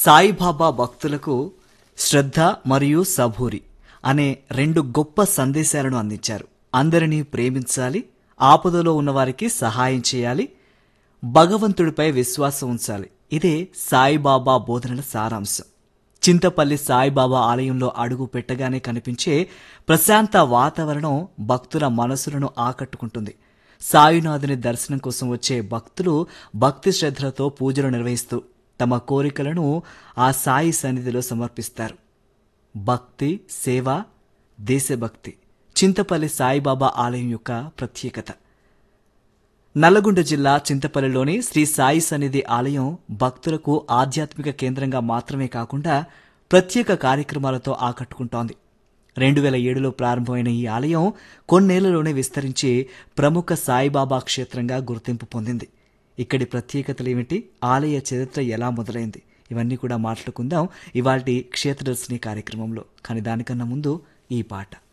సాయిబాబా భక్తులకు శ్రద్ధ మరియు సబూరి అనే రెండు గొప్ప సందేశాలను అందించారు అందరినీ ప్రేమించాలి ఆపదలో ఉన్నవారికి సహాయం చేయాలి భగవంతుడిపై విశ్వాసం ఉంచాలి ఇదే సాయిబాబా బోధనల సారాంశం చింతపల్లి సాయిబాబా ఆలయంలో అడుగు పెట్టగానే కనిపించే ప్రశాంత వాతావరణం భక్తుల మనసులను ఆకట్టుకుంటుంది సాయినాథుని దర్శనం కోసం వచ్చే భక్తులు భక్తి శ్రద్ధలతో పూజలు నిర్వహిస్తూ తమ కోరికలను ఆ సాయి సన్నిధిలో సమర్పిస్తారు భక్తి సేవ దేశభక్తి చింతపల్లి సాయిబాబా ఆలయం యొక్క ప్రత్యేకత నల్లగొండ జిల్లా చింతపల్లిలోని శ్రీ సాయి సన్నిధి ఆలయం భక్తులకు ఆధ్యాత్మిక కేంద్రంగా మాత్రమే కాకుండా ప్రత్యేక కార్యక్రమాలతో ఆకట్టుకుంటోంది రెండు వేల ఏడులో ప్రారంభమైన ఈ ఆలయం కొన్నేళ్లలోనే విస్తరించి ప్రముఖ సాయిబాబా క్షేత్రంగా గుర్తింపు పొందింది ఇక్కడి ప్రత్యేకతలు ఏమిటి ఆలయ చరిత్ర ఎలా మొదలైంది ఇవన్నీ కూడా మాట్లాడుకుందాం ఇవాటి క్షేత్రదర్శిని కార్యక్రమంలో కానీ దానికన్నా ముందు ఈ పాట